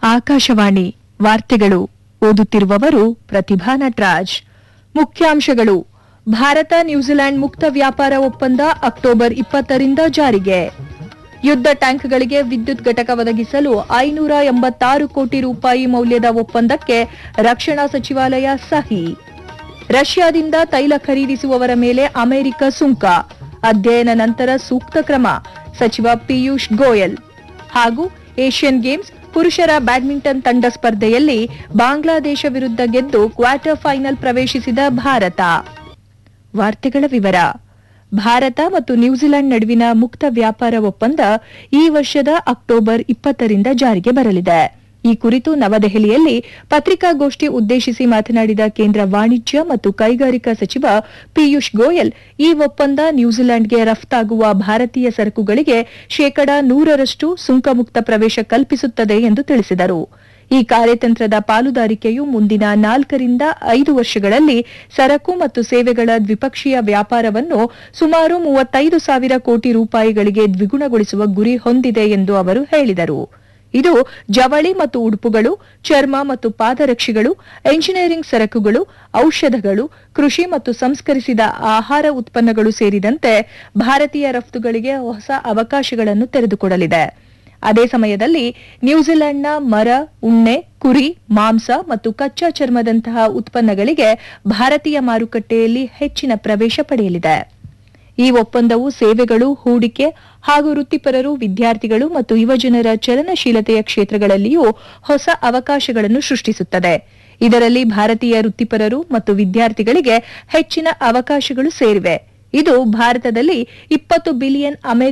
ಆಕಾಶವಾಣಿ ವಾರ್ತೆಗಳು ಓದುತ್ತಿರುವವರು ಪ್ರತಿಭಾ ನಟರಾಜ್ ಮುಖ್ಯಾಂಶಗಳು ಭಾರತ ನ್ಯೂಜಿಲೆಂಡ್ ಮುಕ್ತ ವ್ಯಾಪಾರ ಒಪ್ಪಂದ ಅಕ್ಟೋಬರ್ ಇಪ್ಪತ್ತರಿಂದ ಜಾರಿಗೆ ಯುದ್ಧ ಟ್ಯಾಂಕ್ಗಳಿಗೆ ವಿದ್ಯುತ್ ಘಟಕ ಒದಗಿಸಲು ಐನೂರ ಎಂಬತ್ತಾರು ಕೋಟಿ ರೂಪಾಯಿ ಮೌಲ್ಯದ ಒಪ್ಪಂದಕ್ಕೆ ರಕ್ಷಣಾ ಸಚಿವಾಲಯ ಸಹಿ ರಷ್ಯಾದಿಂದ ತೈಲ ಖರೀದಿಸುವವರ ಮೇಲೆ ಅಮೆರಿಕ ಸುಂಕ ಅಧ್ಯಯನ ನಂತರ ಸೂಕ್ತ ಕ್ರಮ ಸಚಿವ ಪಿಯೂಷ್ ಗೋಯಲ್ ಹಾಗೂ ಏಷ್ಯನ್ ಗೇಮ್ಸ್ ಪುರುಷರ ಬ್ಯಾಡ್ಮಿಂಟನ್ ತಂಡ ಸ್ಪರ್ಧೆಯಲ್ಲಿ ಬಾಂಗ್ಲಾದೇಶ ವಿರುದ್ಧ ಗೆದ್ದು ಕ್ವಾರ್ಟರ್ ಫೈನಲ್ ಪ್ರವೇಶಿಸಿದ ಭಾರತ ವಾರ್ತೆಗಳ ವಿವರ ಭಾರತ ಮತ್ತು ನ್ಯೂಜಿಲೆಂಡ್ ನಡುವಿನ ಮುಕ್ತ ವ್ಯಾಪಾರ ಒಪ್ಪಂದ ಈ ವರ್ಷದ ಅಕ್ಟೋಬರ್ ಇಪ್ಪತ್ತರಿಂದ ಜಾರಿಗೆ ಬರಲಿದೆ ಈ ಕುರಿತು ನವದೆಹಲಿಯಲ್ಲಿ ಪತ್ರಿಕಾಗೋಷ್ಠಿ ಉದ್ದೇಶಿಸಿ ಮಾತನಾಡಿದ ಕೇಂದ್ರ ವಾಣಿಜ್ಯ ಮತ್ತು ಕೈಗಾರಿಕಾ ಸಚಿವ ಪಿಯೂಷ್ ಗೋಯಲ್ ಈ ಒಪ್ಪಂದ ನ್ಯೂಜಿಲೆಂಡ್ಗೆ ರಫ್ತಾಗುವ ಭಾರತೀಯ ಸರಕುಗಳಿಗೆ ಶೇಕಡಾ ನೂರರಷ್ಟು ಸುಂಕಮುಕ್ತ ಪ್ರವೇಶ ಕಲ್ಪಿಸುತ್ತದೆ ಎಂದು ತಿಳಿಸಿದರು ಈ ಕಾರ್ಯತಂತ್ರದ ಪಾಲುದಾರಿಕೆಯು ಮುಂದಿನ ನಾಲ್ಕರಿಂದ ಐದು ವರ್ಷಗಳಲ್ಲಿ ಸರಕು ಮತ್ತು ಸೇವೆಗಳ ದ್ವಿಪಕ್ಷೀಯ ವ್ಯಾಪಾರವನ್ನು ಸುಮಾರು ಮೂವತ್ತೈದು ಸಾವಿರ ಕೋಟಿ ರೂಪಾಯಿಗಳಿಗೆ ದ್ವಿಗುಣಗೊಳಿಸುವ ಗುರಿ ಹೊಂದಿದೆ ಎಂದು ಅವರು ಹೇಳಿದರು ಇದು ಜವಳಿ ಮತ್ತು ಉಡುಪುಗಳು ಚರ್ಮ ಮತ್ತು ಪಾದರಕ್ಷೆಗಳು ಎಂಜಿನಿಯರಿಂಗ್ ಸರಕುಗಳು ಔಷಧಗಳು ಕೃಷಿ ಮತ್ತು ಸಂಸ್ಕರಿಸಿದ ಆಹಾರ ಉತ್ಪನ್ನಗಳು ಸೇರಿದಂತೆ ಭಾರತೀಯ ರಫ್ತುಗಳಿಗೆ ಹೊಸ ಅವಕಾಶಗಳನ್ನು ತೆರೆದುಕೊಡಲಿದೆ ಅದೇ ಸಮಯದಲ್ಲಿ ನ್ಯೂಜಿಲೆಂಡ್ನ ಮರ ಉಣ್ಣೆ ಕುರಿ ಮಾಂಸ ಮತ್ತು ಕಚ್ಚಾ ಚರ್ಮದಂತಹ ಉತ್ಪನ್ನಗಳಿಗೆ ಭಾರತೀಯ ಮಾರುಕಟ್ಟೆಯಲ್ಲಿ ಹೆಚ್ಚಿನ ಪ್ರವೇಶ ಪಡೆಯಲಿದೆ ಈ ಒಪ್ಪಂದವು ಸೇವೆಗಳು ಹೂಡಿಕೆ ಹಾಗೂ ವೃತ್ತಿಪರರು ವಿದ್ಯಾರ್ಥಿಗಳು ಮತ್ತು ಯುವಜನರ ಚಲನಶೀಲತೆಯ ಕ್ಷೇತ್ರಗಳಲ್ಲಿಯೂ ಹೊಸ ಅವಕಾಶಗಳನ್ನು ಸೃಷ್ಟಿಸುತ್ತದೆ ಇದರಲ್ಲಿ ಭಾರತೀಯ ವೃತ್ತಿಪರರು ಮತ್ತು ವಿದ್ಯಾರ್ಥಿಗಳಿಗೆ ಹೆಚ್ಚಿನ ಅವಕಾಶಗಳು ಸೇರಿವೆ ಇದು ಭಾರತದಲ್ಲಿ ಇಪ್ಪತ್ತು ಬಿಲಿಯನ್ ಅಮೆರಿಕ